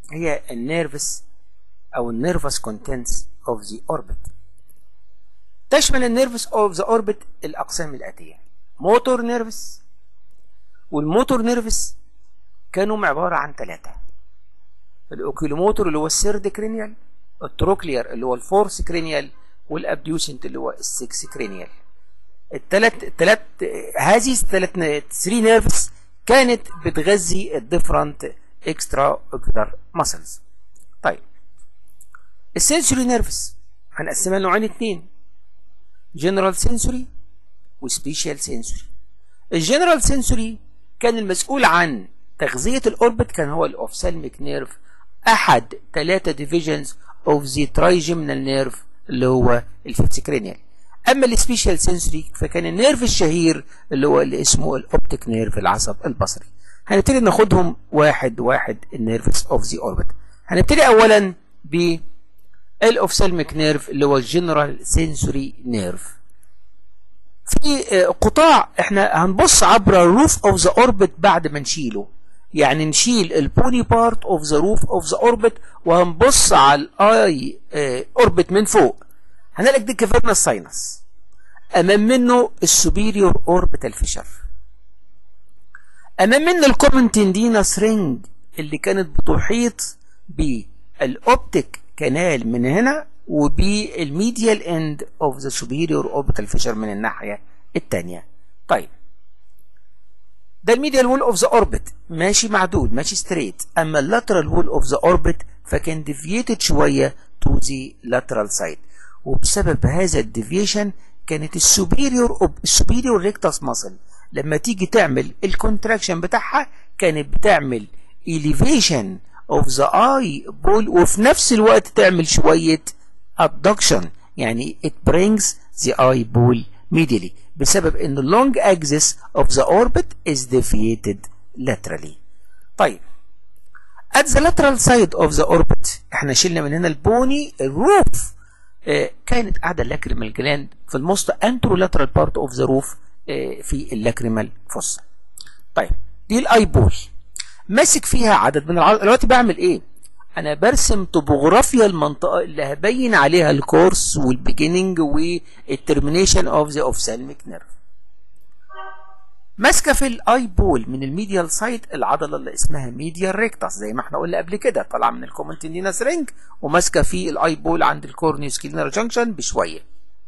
هي النيرفس او النيرفس كونتنتس اوف ذا اوربت تشمل النيرفس اوف ذا اوربت الاقسام الاتيه موتور نيرفس والموتور نيرفس كانوا عباره عن ثلاثه الاوكيلوموتور اللي هو السيرد كرينيال التروكلير اللي هو الفورس كرينيال والابديوسنت اللي هو السكس كرينيال الثلاث الثلاث هذه الثلاث 3 نيرفز كانت بتغذي الديفرنت اكسترا اوكولار ماسلز طيب السنسوري نيرفز هنقسمها لنوعين اتنين جنرال سنسوري وسبيشال سنسوري الجنرال سنسوري كان المسؤول عن تغذية الأوربت كان هو الأوفسالميك نيرف أحد ثلاثة ديفيجنز اوف ذا ترايجيمنال نيرف اللي هو الفيفث كرينيال أما السبيشال سنسوري فكان النيرف الشهير اللي هو اللي اسمه الأوبتيك نيرف العصب البصري هنبتدي ناخدهم واحد واحد النيرفز اوف ذا اوربت هنبتدي أولا ب الاوفسالميك نيرف اللي هو الجنرال سنسوري نيرف في قطاع احنا هنبص عبر الروف اوف ذا اوربت بعد ما نشيله يعني نشيل البوني بارت اوف ذا روف اوف ذا اوربت وهنبص على الاي اوربت من فوق هنلاقي دي كافيرنا الساينس امام منه السوبيريور اوربيتال فيشر امام منه الكومن تندينس رينج اللي كانت بتحيط بالاوبتيك كانال من هنا وبالميديال اند اوف ذا سوبيريور اوربيتال فيشر من الناحيه الثانيه طيب ده الميديال وول اوف ذا اوربت ماشي معدود ماشي ستريت اما اللاترال وول اوف ذا اوربت فكان ديفييتد شويه تو ذا لاترال سايد وبسبب هذا الديفيشن كانت السوبيريور السوبيريور ريكتاس ماسل لما تيجي تعمل الكونتراكشن بتاعها كانت بتعمل elevation of the eye ball وفي نفس الوقت تعمل شوية abduction يعني it brings the eye ball medially بسبب ان the long axis of the orbit is deviated laterally طيب at the lateral side of the orbit احنا شلنا من هنا البوني الروف اه كانت قاعدة اللاكريمال جلاند في الموست anterolateral part of the roof اه في اللاكريمال فوسا طيب دي الاي بول ماسك فيها عدد من العضلات دلوقتي بعمل ايه انا برسم توبوغرافيا المنطقه اللي هبين عليها الكورس والبيجيننج والترمينيشن اوف ذا اوفسالميك نيرف ماسكه في الاي بول من الميديال سايد العضله اللي اسمها ميديال ريكتاس زي ما احنا قلنا قبل كده طالعه من الكومنتينينس رينج وماسكه في الاي بول عند الكورنيوس كلينر جانكشن بشويه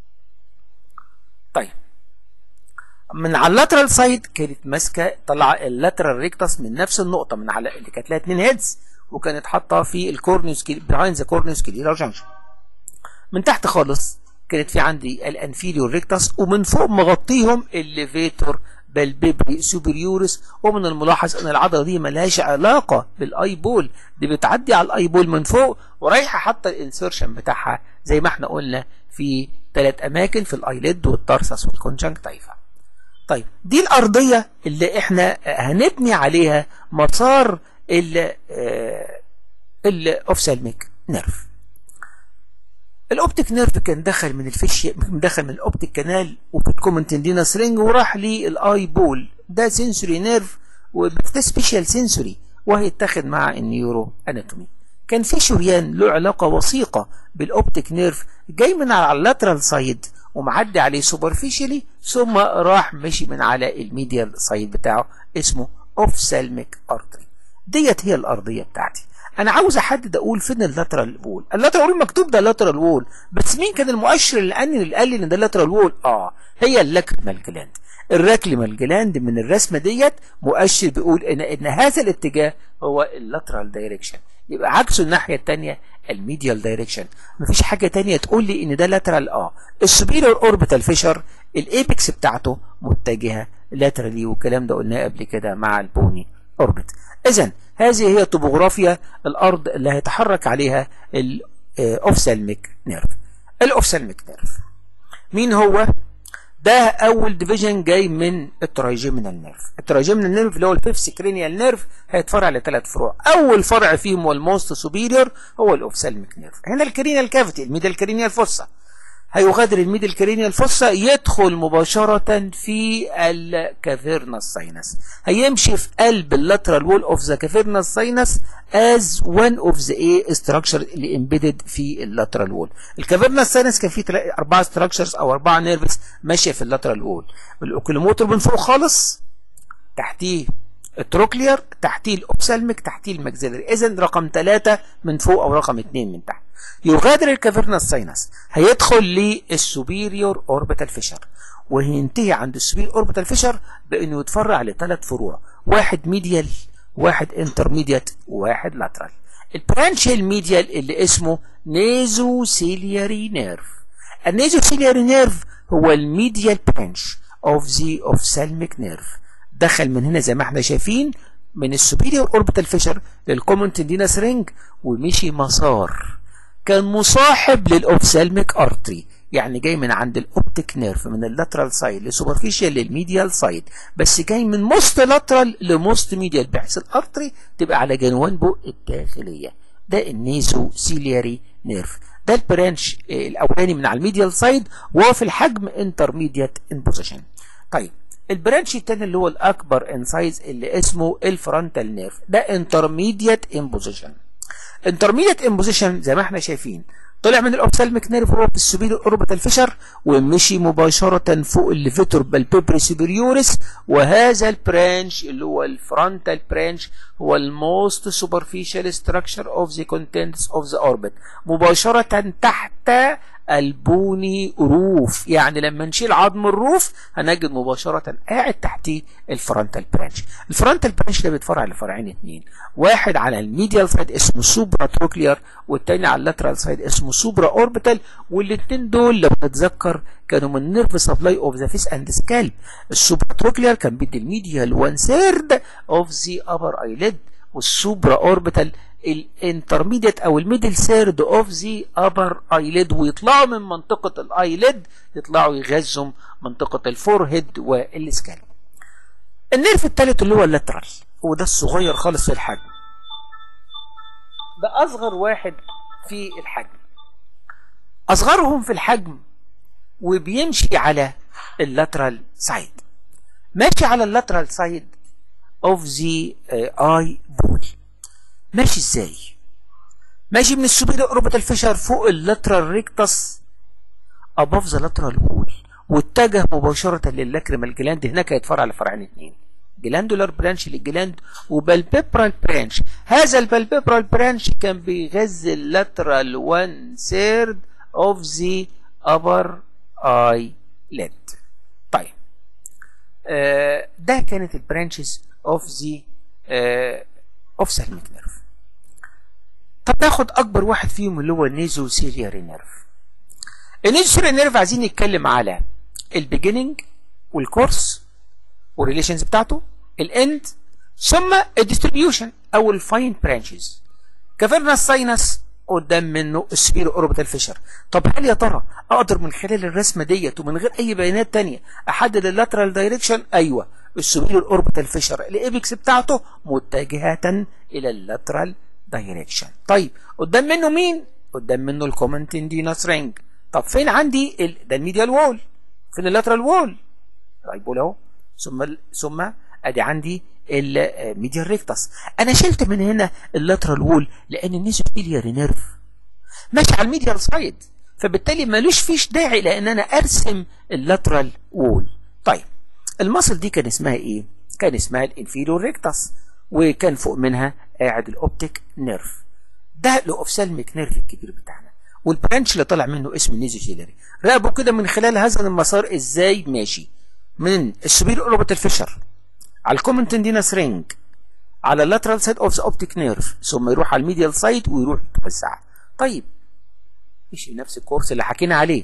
طيب من على اللاترال سايد كانت ماسكه طلع اللاترال ريكتاس من نفس النقطه من على اللي كانت لها اتنين هيدز وكانت حاطه في الكورنيوس بيهايند ذا كورنيوس كلينر جانكشن من تحت خالص كانت في عندي الانفيريور ريكتاس ومن فوق مغطيهم الليفيتور بالبيبري سوبريورس ومن الملاحظ ان العضله دي ملهاش علاقه بالاي بول دي بتعدي على الاي بول من فوق ورايحه حاطه الانسيرشن بتاعها زي ما احنا قلنا في ثلاث اماكن في الايليد والترسس والكونجنكتيفا طيب دي الارضيه اللي احنا هنبني عليها مسار ال الاوفسالميك نيرف الاوبتيك نيرف كان دخل من الفيش دخل من الاوبتيك كانال وفي الكومنتندينس رينج وراح للاي بول ده سنسوري نيرف وده سبيشال سنسوري وهيتاخد مع النيورو اناتومي كان في شريان له علاقه وثيقه بالاوبتيك نيرف جاي من على اللاترال سايد ومعدي عليه سوبرفيشالي ثم راح مشي من على الميديال سايد بتاعه اسمه اوفسالميك ارتري ديت هي الارضيه بتاعتي انا عاوز احدد اقول فين اللاترال وول اللاترال وول مكتوب ده لاترال وول بس مين كان المؤشر اللي قال اللي قال لي ان ده لاترال وول اه هي اللاكريمال جلاند الراكليمال جلاند من الرسمه ديت مؤشر بيقول ان ان هذا الاتجاه هو اللاترال دايركشن يبقى عكسه الناحيه الثانيه الميديال دايركشن مفيش حاجه تانية تقول لي ان ده لاترال اه السوبيريور اوربيتال فيشر الايبكس بتاعته متجهه لاترالي والكلام ده قلناه قبل كده مع البوني اوربت اذا هذه هي طبوغرافيا الارض اللي هيتحرك عليها الاوفسالميك نيرف الاوفسالميك نيرف مين هو ده اول ديفيجن جاي من الترايجيمينال نيرف الترايجيمينال نيرف اللي هو الفيفث كرينيال نيرف هيتفرع لثلاث فروع اول فرع فيهم هو الموست سوبيريور هو الاوفسالميك نيرف هنا الكرينيال كافيتي الميدال كرينيال فوسا هيغادر الميدل كرينيال فوسا يدخل مباشرة في الكافيرنس ساينس هيمشي في قلب اللاترال وول اوف ذا كافيرنس ساينس as one of the A structure اللي embedded في اللاترال وول الكافيرنس ساينس كان فيه اربعة structures او اربعة نيرفز ماشية في اللاترال وول الاوكيلوموتر من فوق خالص تحتيه التروكلير تحتيه الاوبسالميك تحتيه الماكسيلري اذا رقم ثلاثة من فوق او رقم اثنين من تحت يغادر الكافيرنس ساينس هيدخل للسوبيريور اوربيتال فيشر وهينتهي عند السوبيريور اوربيتال فيشر بانه يتفرع لثلاث فروع واحد ميديال واحد انترميديات وواحد لاترال البرانش الميديال اللي اسمه نيزو سيلياري نيرف النيزو سيلياري نيرف هو الميديال برانش اوف ذا اوفسالميك نيرف دخل من هنا زي ما احنا شايفين من السوبيريور اوربيتال فيشر للكومون تندينس رينج ومشي مسار كان مصاحب للاوفسالميك ارتري يعني جاي من عند الاوبتيك نيرف من اللاترال سايد لسوبرفيشال للميديال سايد بس جاي من موست لاترال لموست ميديال بحيث الارتري تبقى على جنوانبه الداخليه ده النيزو سيلياري نيرف ده البرانش الاولاني من على الميديال سايد وهو في الحجم انترميديات ان بوزيشن طيب البرانش التاني اللي هو الاكبر ان سايز اللي اسمه الفرونتال نيرف ده انترميديات ان بوزيشن انترميديت امبوزيشن زي ما احنا شايفين طلع من الاوبسالميك نيرف هو في السوبيريور اوربيتال فيشر ومشي مباشرة فوق الليفيتور بالبيبري سوبريوريس وهذا البرانش اللي هو الفرونتال برانش هو الموست سوبرفيشال ستراكشر اوف ذا كونتنتس اوف ذا اوربت مباشرة تحت البوني روف يعني لما نشيل عظم الروف هنجد مباشرة قاعد تحتيه الفرونتال برانش الفرونتال برانش ده بيتفرع لفرعين اتنين واحد على الميديال سايد اسمه سوبرا تروكلير والتاني على اللاترال سايد اسمه سوبرا اوربيتال والاتنين دول لو نتذكر كانوا من نيرف سبلاي اوف ذا فيس اند سكالب السوبرا تروكلير كان بيدي الميديال 1 ثيرد اوف ذا ابر ايليد والسوبرا اوربيتال الانترميديت او الميدل سيرد اوف ذا ابر ايليد ويطلعوا من منطقه الايليد يطلعوا يغذوا منطقه الفور-هيد والسكالب النيرف الثالث اللي هو اللاترال وده الصغير خالص في الحجم ده اصغر واحد في الحجم اصغرهم في الحجم وبيمشي على اللاترال سايد ماشي على اللاترال سايد اوف ذا اي بول ماشي ازاي ماشي من السوبيريور اوربيتال فيشر فوق اللاترال ريكتس اباف ذا لاترال وول واتجه مباشرة للاكريمال جلاند هناك هيتفرع لفرعين اثنين جلاندولار برانش للجلاند وبالبيبرال برانش هذا البالبيبرال برانش كان بيغذي اللاترال 1 ثيرد اوف ذا ابر اي ليد طيب آه ده كانت البرانشز اوف ذا اوف سالميك نيرف طب ناخد اكبر واحد فيهم اللي هو النيزو سيلياري نيرف النيزو سيلياري نيرف عايزين نتكلم على البيجيننج والكورس والريليشنز بتاعته الاند ثم الديستريبيوشن او الفاين برانشز كافيرنس ساينس قدام منه السبيرو اوربيتال فيشر طب هل يا ترى اقدر من خلال الرسمه ديت ومن غير اي بيانات تانية احدد اللاترال دايركشن ايوه السبيرو اوربيتال فيشر الايبكس بتاعته متجهه الى اللاترال دايركشن طيب قدام منه مين قدام منه الكومن تندينس رينج طب فين عندي ال... ده الميديال وول فين اللاترال وول طيب بقول اهو ثم ثم ادي عندي الميديال ريكتس انا شلت من هنا اللاترال وول لان النيزوبيلياري نيرف ماشي على الميديال سايد فبالتالي ملوش فيش داعي لان انا ارسم اللاترال وول طيب المصل دي كان اسمها ايه كان اسمها الانفيريور ريكتس وكان فوق منها قاعد الاوبتيك نيرف ده الاوفسالميك نيرف الكبير بتاعنا والبرانش اللي طالع منه اسمه نيزوجيلري راقبوا كده من خلال هذا المسار ازاي ماشي من السبير اوربيتال فيشر على الكومن تندينس رينج على اللاترال سايد اوف ذا اوبتيك نيرف ثم يروح على الميديال سايد ويروح يتوسع طيب مش نفس الكورس اللي حكينا عليه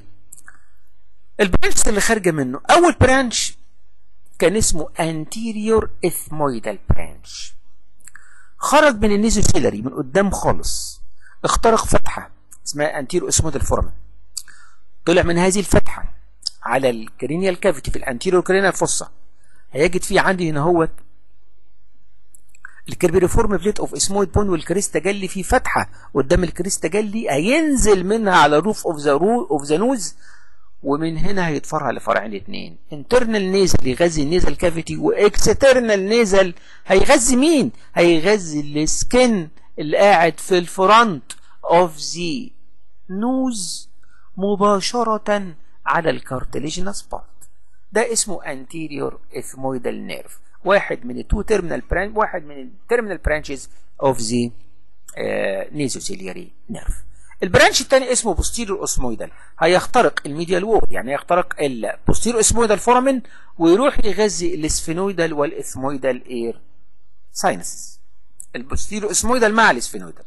البرانش اللي خارجه منه اول برانش كان اسمه anterior ethmoidal branch خرج من النيزوسيلري من قدام خالص اخترق فتحة اسمها anterior ethmoidal foramen طلع من هذه الفتحة على الكرينيال كافيتي في الانتيريور كرينيال فوسا هيجد فيه عندي هنا هو الكربيريفورم بليت اوف اسمويد بون والكريستا جلي في فتحه قدام الكريستا جلي هينزل منها على روف اوف ذا رو اوف ذا نوز ومن هنا هيتفرع لفرعين الاثنين انترنال نيزل يغذي النيزل كافيتي واكسترنال نيزل هيغذي مين هيغذي السكن اللي قاعد في الفرونت اوف ذا نوز مباشرة على الكارتليجنس بارت ده اسمه anterior ethmoidal nerve واحد من التو تيرمينال برانش واحد من التيرمينال برانشز اوف ذا نيزوسيلياري نيرف البرانش الثاني اسمه posterior osmoidal هيخترق الميديال وول يعني هيخترق البوستيرو اسمويدال فورامين ويروح يغذي الاسفينويدال والاثمويدال اير ساينسز البوستيرو اسمويدال مع الاسفينويدال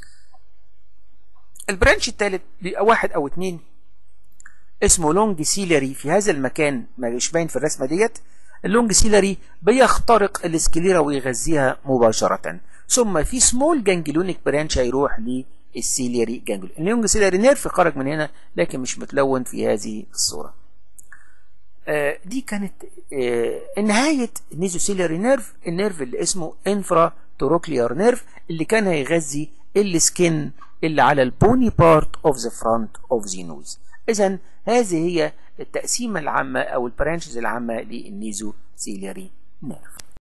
البرانش الثالث بيبقى واحد او اتنين اسمه لونج سيلري في هذا المكان ما مش باين في الرسمه ديت اللونج سيلري بيخترق السكليرا ويغذيها مباشره ثم في سمول جانجلونيك برانش هيروح للسيلري جانجلون اللونج سيلري نيرف خرج من هنا لكن مش متلون في هذه الصوره آه دي كانت آه نهايه نيزوسيلري نيرف النيرف اللي اسمه انفرا توروكليار نيرف اللي كان هيغذي السكن اللي على البوني بارت اوف ذا فرونت اوف ذا نوز اذا هذه هي التقسيمه العامه او البرانشز العامه للنيزو سيلري نيرف